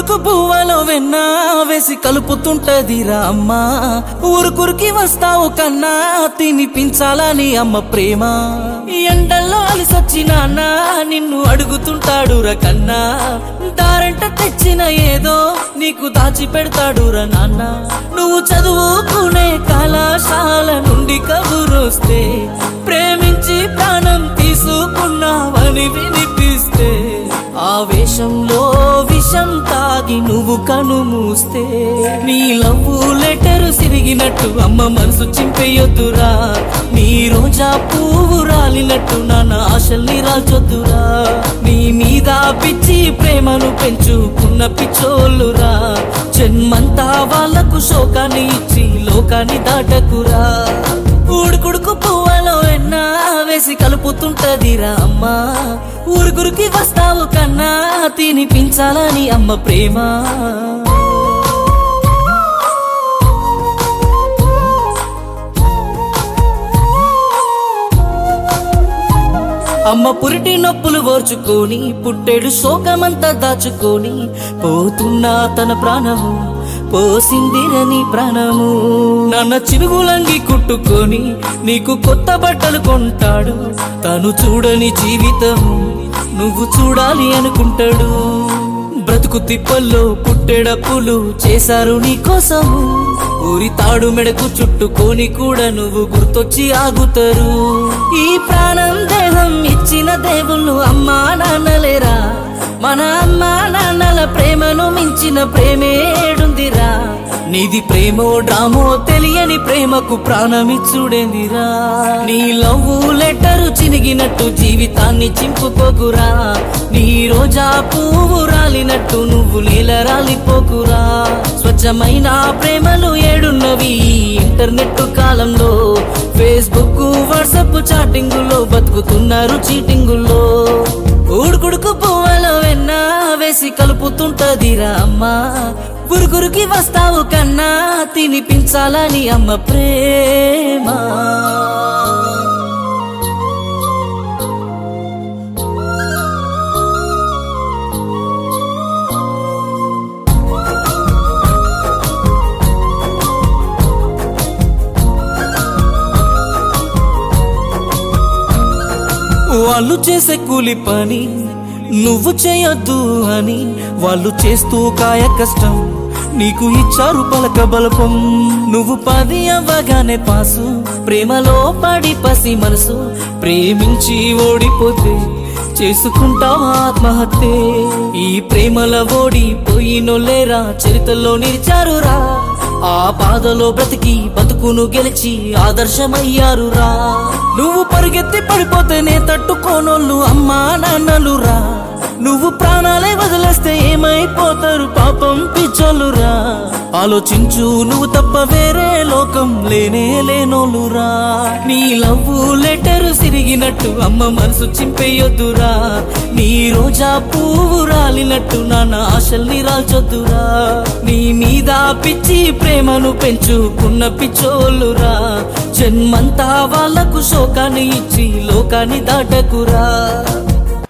కొడుకు పువ్వలో వెన్న వేసి కలుపుతుంటదిరా అమ్మా ఊరుకురికి వస్తావు కన్నా తినిపించాలని అమ్మ ప్రేమ ఈ ఎండల్లో అలిసొచ్చిన అన్న నిన్ను అడుగుతుంటాడురా కన్నా దారంట తెచ్చిన ఏదో నీకు దాచి పెడతాడురా నాన్న నువ్వు చదువుకునే కళాశాల నుండి కబురొస్తే ప్రేమించి ప్రాణం తీసుకున్నావని వినిపిస్తే ఆవేశంలో విషం తాగి నువ్వు కను మూస్తే నీ లవ్వు లెటరు సిరిగినట్టు అమ్మ మనసు చింపేయొద్దురా నీ రోజా పువ్వు రాలినట్టు నాన్న ఆశల్ని రాల్చొద్దురా నీ మీద పిచ్చి ప్రేమను పెంచుకున్న పిచ్చోళ్ళురా జన్మంతా వాళ్ళకు శోకాన్ని ఇచ్చి లోకాన్ని దాటకురా ఊడుకుడుకు పువ్వలో ఎన్నా వేసి కలుపుతుంటదిరా అమ్మా ఊరుగురికి వస్తావు కన్నా తినిపించాలని అమ్మ ప్రేమ అమ్మ పురిటి నొప్పులు ఓర్చుకొని పుట్టెడు శోకమంతా దాచుకొని పోతున్నా తన ప్రాణము పోసిందిరని ప్రాణము నాన్న చిరుగులంగి కుట్టుకొని నీకు కొత్త బట్టలు కొంటాడు తను చూడని జీవితము నువ్వు చూడాలి అనుకుంటాడు బ్రతుకు తిప్పల్లో పుట్టెడప్పులు చేశారు నీ కోసము ఊరి తాడు మెడకు చుట్టుకొని కూడా నువ్వు గుర్తొచ్చి ఆగుతారు ఈ ప్రాణం దేహం ఇచ్చిన దేవుళ్ళు అమ్మా నాన్నలేరా మన అమ్మా నాన్నల ప్రేమను మించిన ప్రేమేడుందిరా నీది ప్రేమో డ్రామో తెలియని ప్రేమకు ప్రాణమిచ్చుడేందిరా నీ లవ్వు లెటరు చినిగినట్టు జీవితాన్ని చింపుకోకురా నీ రోజా పువ్వు రాలినట్టు నువ్వు నీల రాలిపోకురా స్వచ్ఛమైన ప్రేమలు ఏడున్నవి ఈ ఇంటర్నెట్ కాలంలో ఫేస్బుక్ వాట్సాప్ చాటింగుల్లో బతుకుతున్నారు చీటింగుల్లో ఊడుకుడుకు పువ్వలో వెన్న వేసి కలుపుతుంటదిరా అమ్మా గురుగురికి వస్తావు కన్నా తినిపించాలని అమ్మ ప్రేమ వాళ్ళు చేసే కూలి పని నువ్వు చేయొద్దు అని వాళ్ళు చేస్తూ కాయ కష్టం నీకు ఇచ్చారు పలక బలపం నువ్వు పది అవ్వగానే పాసు ప్రేమలో పడి పసి మనసు ప్రేమించి ఓడిపోతే చేసుకుంటావా ఆత్మహత్య ఈ ప్రేమల ఓడిపోయినోలేరా చరిత్రలో నిలిచారురా ఆ బాధలో బ్రతికి బతుకును గెలిచి ఆదర్శమయ్యారురా నువ్వు పరిగెత్తి పడిపోతేనే తట్టుకోనోళ్ళు అమ్మా నాన్నలురా నువ్వు ప్రాణాలే వదిలేస్తే ఏమైపోతారు పాపం పిచ్చోళ్ళురా ఆలోచించు నువ్వు తప్ప వేరే లోకం లేనే లేనోలురా నీ లవ్వు లెటరు సిరిగినట్టు అమ్మ మనసు చింపేయొద్దురా నీ రోజా పువ్వు రాలినట్టు నాన్న ఆశల్ని రాల్చొద్దురా నీ మీద పిచ్చి ప్రేమను పెంచుకున్న పిచ్చోళ్ళురా జన్మంతా వాళ్ళకు శోకాన్ని ఇచ్చి లోకాన్ని దాటకురా